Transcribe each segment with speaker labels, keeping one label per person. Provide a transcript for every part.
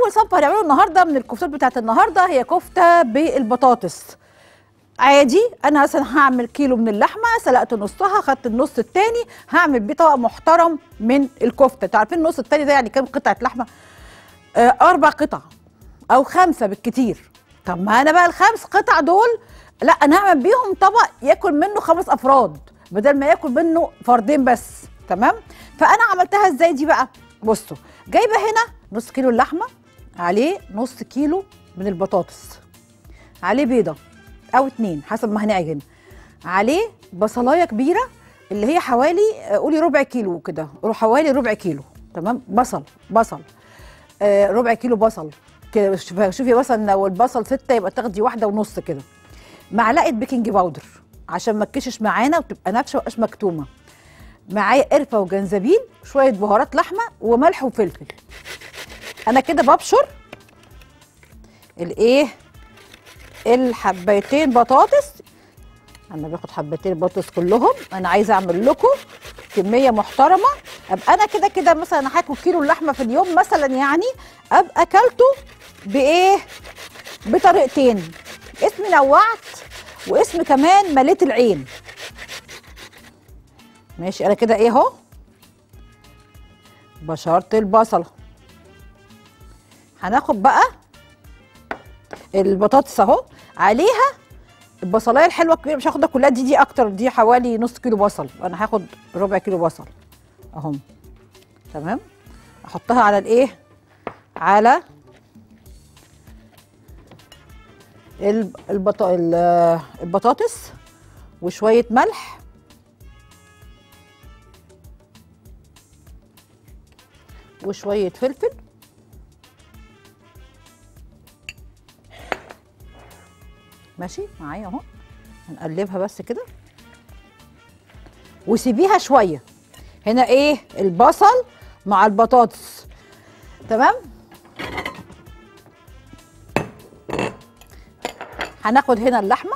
Speaker 1: اول صنفه هنعمله النهارده من الكفتات بتاعت النهارده هي كفته بالبطاطس عادي انا مثلا هعمل كيلو من اللحمه سلقت نصها خدت النص التاني هعمل بيه طبق محترم من الكفته انتوا عارفين النص التاني ده يعني كام قطعه لحمه آه اربع قطع او خمسه بالكتير طب ما انا بقى الخمس قطع دول لا انا هعمل بيهم طبق ياكل منه خمس افراد بدل ما ياكل منه فردين بس تمام فانا عملتها ازاي دي بقى بصوا جايبه هنا نص كيلو اللحمه عليه نص كيلو من البطاطس عليه بيضه او اتنين حسب ما هنعجن عليه بصلايه كبيره اللي هي حوالي آه، قولي ربع كيلو كده حوالي ربع كيلو تمام بصل بصل آه ربع كيلو بصل كده شوفي شوفي مثلا لو البصل ستة يبقى تاخدي واحدة ونص كده معلقة بيكنج باودر عشان ما تكشش معانا وتبقى نافشة ومبقاش مكتومة معايا قرفة وجنزبيل شوية بهارات لحمة وملح وفلفل أنا كده ببشر الإيه الحبايتين بطاطس انا باخد حبتين البطاطس كلهم انا عايزه اعمل لكم كميه محترمه ابقى انا كده كده مثلا هاكل كيلو اللحمه في اليوم مثلا يعني ابقى اكلته بايه بطريقتين اسم نوعت واسم كمان مليت العين ماشي انا كده ايه اهو بشرت البصله هناخد بقى البطاطس اهو عليها البصلايه الحلوه الكبيره مش هاخدها كلها دي دي اكتر دي حوالي نص كيلو بصل انا هاخد ربع كيلو بصل اهم تمام احطها على الايه على الب- البط... ال- البطاطس وشويه ملح وشويه فلفل ماشي معايا اهو هنقلبها بس كده وسيبيها شويه هنا ايه البصل مع البطاطس تمام هناخد هنا اللحمه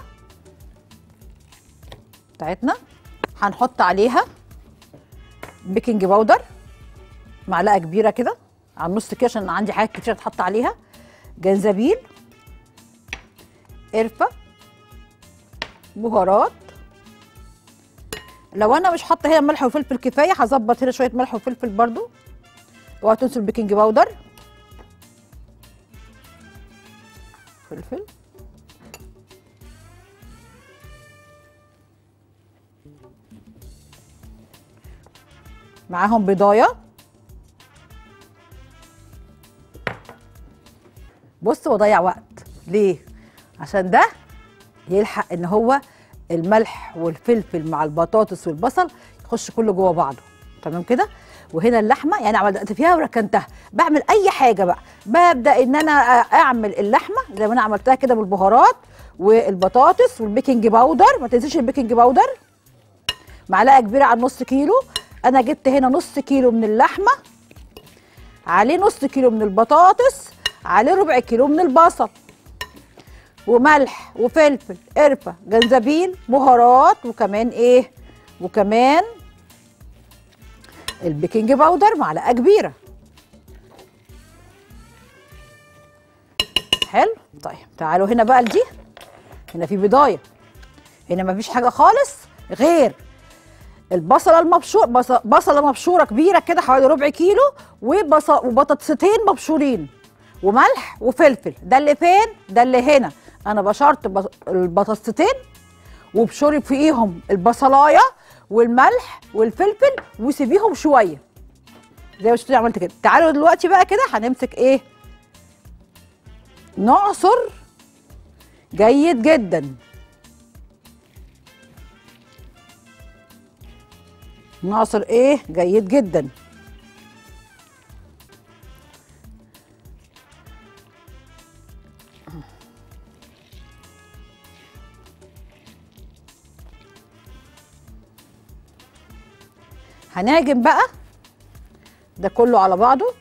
Speaker 1: بتاعتنا هنحط عليها بيكنج باودر معلقه كبيره كده على النص كده عشان عندي حاجات كتير تحط عليها جنزبيل قرفه بهارات لو انا مش حاطه هنا ملح وفلفل كفايه هظبط هنا شويه ملح وفلفل برضو اوعى تنسوا البيكنج باودر فلفل معاهم بضايه بص بضيع وقت ليه عشان ده يلحق ان هو الملح والفلفل مع البطاطس والبصل يخش كله جوه بعضه تمام كده وهنا اللحمه يعني عملت فيها وركنتها بعمل اي حاجه بقى ببدا ان انا اعمل اللحمه زي ما انا عملتها كده بالبهارات والبطاطس والبيكنج باودر ما تنسيش البيكنج باودر معلقه كبيره على نص كيلو انا جبت هنا نص كيلو من اللحمه عليه نص كيلو من البطاطس عليه ربع كيلو من البصل وملح وفلفل قرفه جنزبيل بهارات وكمان ايه وكمان البيكنج باودر معلقه كبيره حلو طيب تعالوا هنا بقى لدي هنا في بضايه هنا مفيش حاجه خالص غير البصله المبشور بص- بصله مبشوره كبيره كده حوالي ربع كيلو وبص- وبطاطستين مبشورين وملح وفلفل ده اللي فين ده اللي هنا انا بشرت بص- البطاطستين وبشرب فيهم البصلايه والملح والفلفل وسيبيهم شويه زي ما شفتي عملت كده تعالوا دلوقتي بقى كده هنمسك ايه نعصر جيد جدا نعصر ايه جيد جدا هنعجن بقى ده كله على بعضه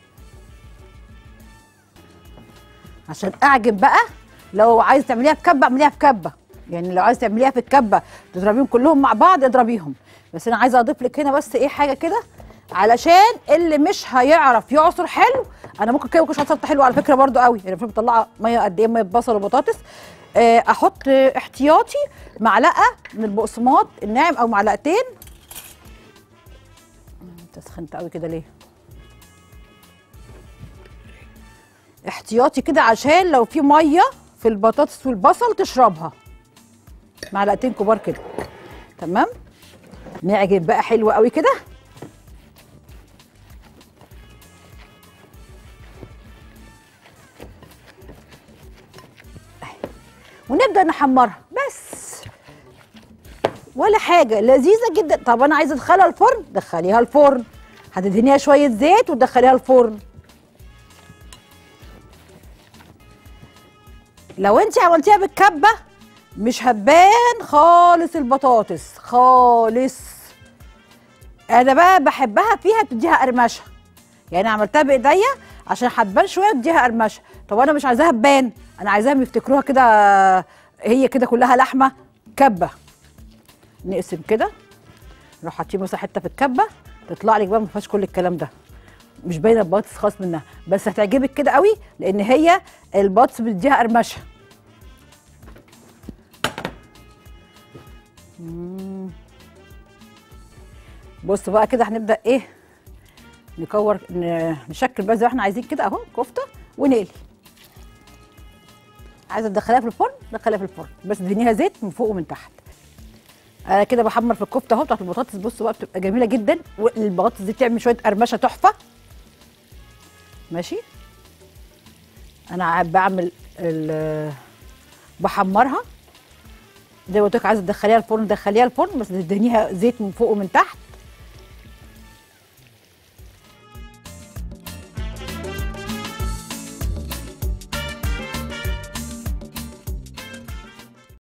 Speaker 1: عشان اعجن بقى لو عايز تعمليها في كبه اعمليها في كبه يعني لو عايز تعمليها في الكبه تضربيهم كلهم مع بعض اضربيهم بس انا عايزه اضيف لك هنا بس ايه حاجه كده علشان اللي مش هيعرف يعصر حلو انا ممكن كده ما اكونش عصرت حلو على فكره برضو قوي يعني المفروض مطلعه ميه قد ايه ميه بصل وبطاطس آه، احط احتياطي معلقه من البقسماط الناعم او معلقتين انت سخنت قوي كده ليه احتياطي كده عشان لو في ميه في البطاطس والبصل تشربها معلقتين كبار كده تمام نعجن بقى حلو قوي كده ونبدا نحمرها بس ولا حاجه لذيذه جدا طب انا عايزه ادخلها الفرن دخليها الفرن هتدهنيها شويه زيت وتدخليها الفرن لو انت عملتيها بالكبه مش هتبان خالص البطاطس خالص انا بقى بحبها فيها بتديها قرمشه يعني عملتها بايديا عشان هتبان شويه تديها قرمشه طب انا مش عايزاها تبان انا عايزاهم يفتكروها كده هي كده كلها لحمه كبه نقسم كده نروح حاطين مثلا حته في الكبه تطلع لك بقى ما فيهاش كل الكلام ده مش باينه البطاطس خالص منها بس هتعجبك كده قوي لان هي البطاطس بتديها قرمشه مم. بص بقى كده هنبدا ايه نكور ن- نشكل بقى زي ما احنا عايزين كده اهو كفته ونقلي عايزه تدخليها في الفرن دخليها في الفرن بس ادهنيها زيت من فوق ومن تحت انا كده بحمر في الكفته اهو بتاعت البطاطس بصوا بقى بتبقى جميله جدا والبطاطس دي بتعمل شويه قرمشه تحفه ماشي انا ع- بعمل ال- بحمرها زي ما قلت لك عايزه تدخليها الفرن دخليها الفرن بس تدهنيها زيت من فوق ومن تحت